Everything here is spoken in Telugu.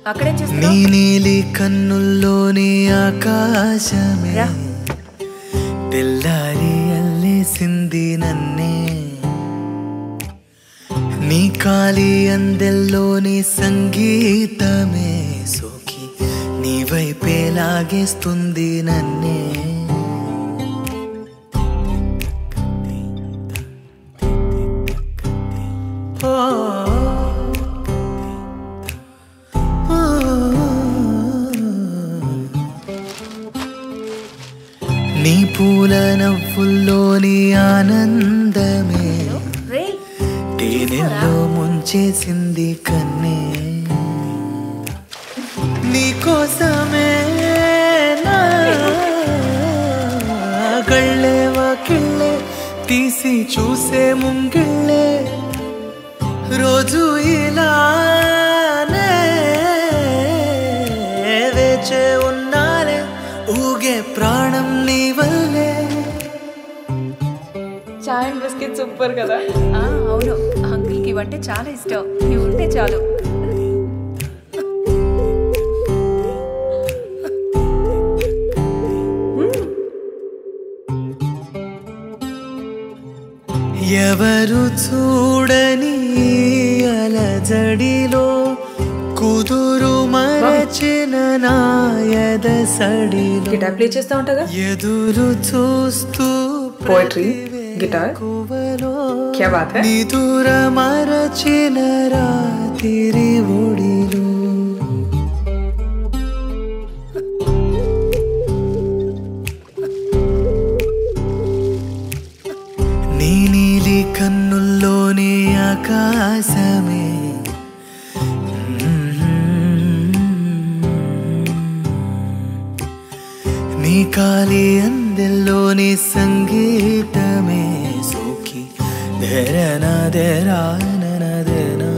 అక్కడేం నీ చేస్తున్నావు నీలి కన్నుల్లోని ఆకాశమే రా. తెల్లారి అల్లేసింది నన్నే నీ కాలి అందెల్లోని సంగీతమే సోకి నీ వైపే లాగేస్తుంది నన్నే ఓ నీ పూల నవ్వుల్లోని ఆనందమే రే తేనెల్లో ముంచేసింది కన్నే నీకోసమే నా కళ్ళే వాకిళ్ళే తీసి చూసే ముంగిళ్ళే రోజు ఇలానే వేచే ఉన్నాలే ఊగే ప్రాణం నీ వల్లే చాయ్ అండ్ బిస్కెట్ సూపర్ కదా ఆ, అవును అంకుల్కి ఇవంటే చాలా ఇష్టం ఇవి ఉంటే చాలు ఎవరు చూడని అలజడిలో కుదురు మరచిన నాయద సడిలో గిటార్ ప్లే చేస్తా ఉంటాగా ఎదురు చూస్తూ Poetry, guitar. కువలో క్యా బాత్ హై నిదుర మరచిన రాతిరి ఒడిలో నీ నీలి కన్నుల్లోని ఆకాశమే నీ కాలి అందెల్లోని సంగీతమే సోకి ధరన ధరాన ధనా